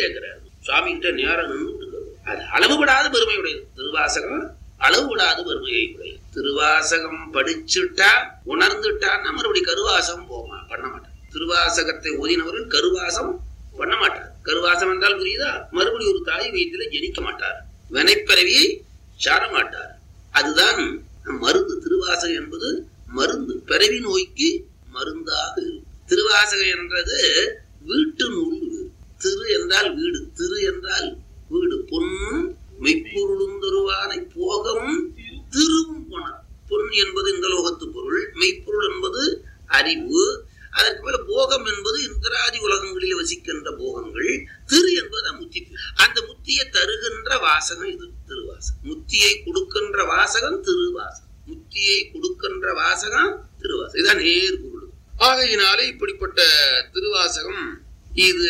கேட்கிறாரு சுவாமி கிட்ட நேரம் நின்றுட்டு இருக்காரு. அது அளவுபடாத பெருமையுடையது திருவாசகம் அளவுபடாத பெருமையை உடையது திருவாசகம் படிச்சுட்டா உணர்ந்துட்டான்னா மறுபடியும் கருவாசகம் போமா பண்ண மாட்டார் திருவாசகத்தை ஓதினவர்கள் கருவாசம் பண்ண மாட்டார் கருவாசம் என்றால் புரியுதா மறுபடியும் ஒரு தாய் வயிற்றில ஜனிக்க மாட்டார் வினைப்பிறவியை சார மாட்டார் அதுதான் மருந்து திருவாசகம் என்பது மருந்து பிறவி நோய்க்கு மருந்தாக இருக்கும் திருவாசகம் என்றது வீட்டு நூல் திரு என்றால் வீடு திரு என்றால் வீடு பொன்னும் மெய்ப்பொருளும் தருவானை போகவும் திருவும் போனார் பொன் என்பது இந்த லோகத்து பொருள் மெய்ப்பொருள் என்பது அறிவு அதற்கு மேல போகம் என்பது இந்திராதி உலகங்களில் வசிக்கின்ற போகங்கள் திரு என்பது முத்தி அந்த முத்தியை தருகின்ற வாசகம் இது திருவாசகம் முத்தியை கொடுக்கின்ற வாசகம் திருவாசகம் முத்தியை கொடுக்கின்ற வாசகம் திருவாசகம் இதான் நேர் பொருள் ஆகையினாலே இப்படிப்பட்ட திருவாசகம் இது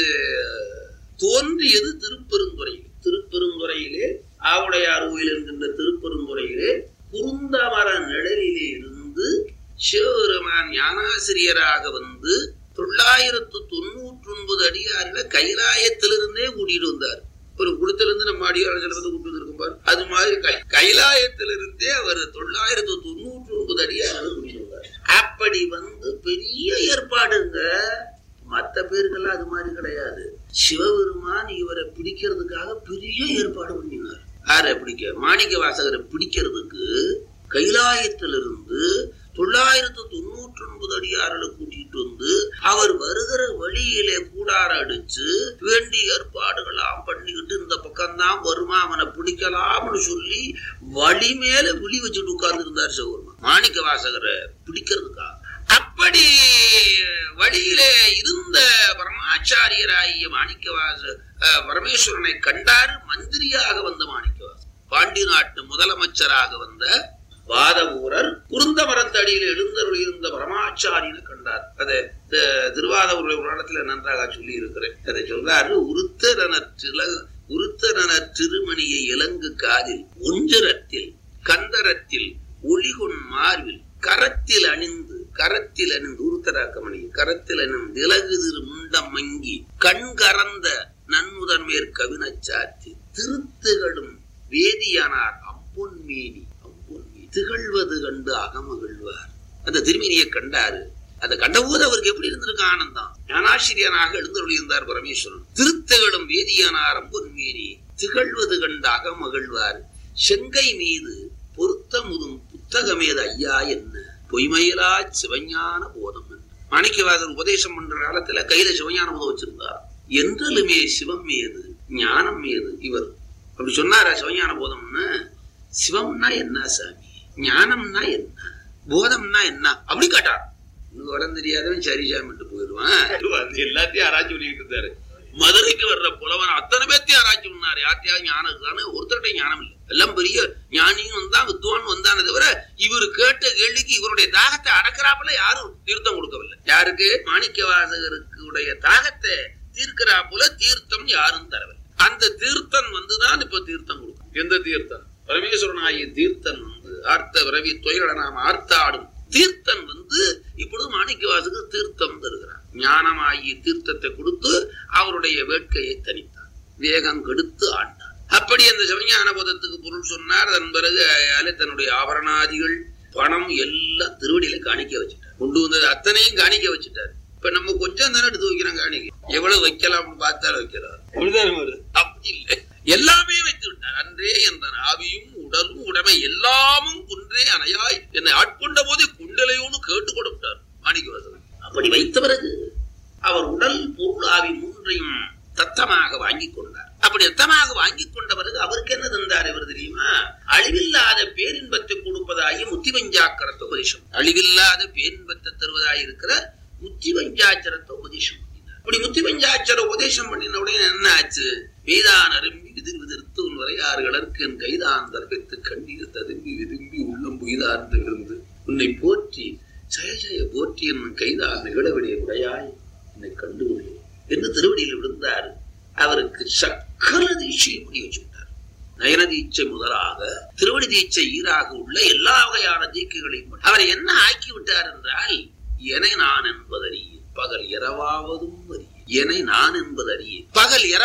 தோன்றியது திருப்பெருந்துறையில் திருப்பெருந்துறையிலே ஆவுடையார் கோயில் என்கின்ற திருப்பெருந்துறையிலே குருந்தமர நிழலிலே இருந்து சிவபெருமான் ஞானாசிரியராக வந்து தொள்ளாயிரத்து தொண்ணூற்றி ஒன்பது அடியாரில கைலாயத்திலிருந்தே கூட்டிட்டு வந்தார் ஒரு குடத்திலிருந்து நம்ம அடியார் சில வந்து கூட்டு வந்திருக்கும் பாரு அது மாதிரி கை கைலாயத்திலிருந்தே அவர் தொள்ளாயிரத்து தொண்ணூற்றி ஒன்பது அடியார்கள் கூட்டிட்டு வந்தார் அப்படி வந்து பெரிய ஏற்பாடுங்க மற்ற பேருக்கெல்லாம் அது மாதிரி கிடையாது சிவபெருமான் இவரை பிடிக்கிறதுக்காக பெரிய ஏற்பாடு பண்ணினார் யாரை பிடிக்க மாணிக்க வாசகரை பிடிக்கிறதுக்கு கைலாயத்திலிருந்து தொள்ளாயிரத்து தொண்ணூற்றி ஒன்பது அடியார்களை கூட்டிட்டு வந்து அவர் வருகிற வழியிலே கூடார அடிச்சு வேண்டிய ஏற்பாடுகளாம் பண்ணிக்கிட்டு இந்த பக்கம்தான் வருமா அவனை பிடிக்கலாம்னு சொல்லி வழி மேல விழி வச்சுட்டு உட்கார்ந்து இருந்தார் சிவபெருமான் மாணிக்க வாசகரை பிடிக்கிறதுக்காக அப்படி வழியிலே இருந்த பரமாச்சாரியராகிய மாணிக்கவாச அஹ், பரமேஸ்வரனை கண்டார் மந்திரியாக வந்த மாணிக்கவாசன் பாண்டி நாட்டு முதலமைச்சராக வந்த வாதவூரர் குருந்த மரத்தடியில் எழுந்தருள் இருந்த பரமாச்சாரியனை கண்டார் அதை த- திருவாதவூருடைய புராணத்துல நன்றாக சொல்லி இருக்கிறேன் அதை சொல்றாரு உருத்தரனர் தில உருத்தரனர் திருமணியை இலங்கு காதில் ஒஞ்சரத்தில் கந்தரத்தில் ஒளிகொன் மார்பில் கரத்தில் அணிந்து கரத்தில் அணிந்து உருத்தராக்கமணி கரத்தில் அணிந்து இலகு திரு முண்டம் மங்கி கண் கறந்த நன்முதன் மேற் கவினச்சாத்தி திருத்துகளும் வேதியானார் அப்பொன்மேனி அப்பொன்மேனி திகழ்வது கண்டு அகமகிழ்வார் அந்த திருமேனியை கண்டாரு அதை கண்டபோது அவருக்கு எப்படி இருந்திருக்கு ஆனந்தம் ஞானாசிரியனாக எழுந்தருளி இருந்தார் பரமேஸ்வரன் திருத்துகளும் வேதியானார் அப்பொன்மேனி திகழ்வது கண்டு அகமகிழ்வார் செங்கை மீது பொருத்தமுதும் புத்தகமேது ஐயா என்ன பொய்மையிலா சிவஞான போதம் என்று மாணிக்கவாசர் உபதேசம் பண்ற காலத்துல கையில சிவஞான போதம் வச்சிருந்தார் என்றலுமே சிவம் மீது ஞானம் மீது இவர் அப்படி சொன்னாரா சிவஞான போதம்னு சிவம்னா என்ன சாமி ஞானம்னா என்ன போதம்னா என்ன அப்படி கேட்டார் இன்னும் உடம்பு தெரியாதவன் சரி சாமிட்டு போயிடுவான் வந்து எல்லாத்தையும் ஆராய்ச்சி பண்ணிட்டு இருந்தாரு மதுரைக்கு வர்ற புலவன் அத்தனை பேர்த்தையும் ஆராய்ச்சி பண்ணாரு யார்த்தையாவது ஞானம் இருக்கான்னு ஒருத்தர்கிட்ட ஞானம் இல்லை எல்லாம் பெரிய ஞானியும் வந்தான் வித்துவான் வந்தானே தவிர இவர் கேட்ட கேள்விக்கு இவருடைய தாகத்தை அடக்கிறாப்புல யாரும் தீர்த்தம் கொடுக்கவில்லை யாருக்கு மாணிக்க வாசகருக்கு உடைய தாகத்தை தீர்க்கிறாப்புல தீர்த்தம் யாரும் தரவில்லை அந்த தீர்த்தம் வந்துதான் இப்ப தீர்த்தம் கொடுக்கும் எந்த தீர்த்தம் பரமேஸ்வரன் ஆகிய தீர்த்தன் வந்து ஆர்த்த விரவி துயர நாம் ஆர்த்தாடும் தீர்த்தன் வந்து இப்பொழுது மாணிக்கவாசுக்கு தீர்த்தம் தருகிறார் ஞானமாகிய தீர்த்தத்தை கொடுத்து அவருடைய வேட்கையை தணித்தார் வேகம் கெடுத்து ஆண்டார் அப்படி அந்த சிவஞான போதத்துக்கு பொருள் சொன்னார் அதன் பிறகு அயாலே தன்னுடைய ஆபரணாதிகள் பணம் எல்லாம் திருவடியில காணிக்க வச்சுட்டார் கொண்டு வந்தது அத்தனையும் காணிக்க வச்சுட்டார் இப்ப நம்ம கொஞ்சம் தானே எடுத்து வைக்கிறோம் காணிக்க எவ்வளவு வைக்கலாம்னு பார்த்தாலும் வைக்கலாம் அப்படிதான் வருது. அப்படி இல்லை எல்லாமே வைத்து விட்டார் அன்றே என்ற ஆவியும் உடலும் உடைமை எல்லாமும் குன்றே அணையாய் என்னை ஆட்கொண்ட போதே குண்டலையோன்னு கேட்டு கொடுத்தார் மாணிக்கவாசகர் அப்படி வைத்த பிறகு அவர் உடல் பொருள் ஆவி மூன்றையும் தத்தமாக வாங்கி கொண்டார் அப்படி தத்தமாக வாங்கி கொண்ட பிறகு அவருக்கு என்ன தந்தார் இவர் தெரியுமா அழிவில்லாத பேரின்பத்தை கொடுப்பதாகிய முத்திவஞ்சாக்கரத்தை உபதேசம் அழிவில்லாத பேரின்பத்தை தருவதாய் இருக்கிற முத்திவஞ்சாச்சரத்தை உபதேசம் பண்ணினார் அப்படி முத்திவஞ்சாச்சர உபதேசம் பண்ணின உடனே என்ன ஆச்சு மீதான அரும்பி விதிர் விதிர்த்து உன் வரையாறுகளற்கு என் கைதான் தரப்பித்து கண்ணீர் ததும்பி விரும்பி உள்ளம் புய்தார்ந்து விழுந்து உன்னை போற்றி ஜெய ஜெய போற்றி என் கைதான் நிகழவிடைய உடையாய் என்னை கண்டுகொள்ளு என்று திருவடியில் விழுந்தார் அவருக்கு சக்கர தீட்சையை முடி வச்சு விட்டார் நயன தீட்சை முதலாக திருவடி தீட்சை ஈராக உள்ள எல்லா வகையான தீக்கைகளையும் பண்ணி- அவரை என்ன ஆக்கி விட்டார் என்றால் எனை நான் என்பதறிய பகல் இரவாவதும் அறிய எனை நான் என்பதறிய பகல் இரவு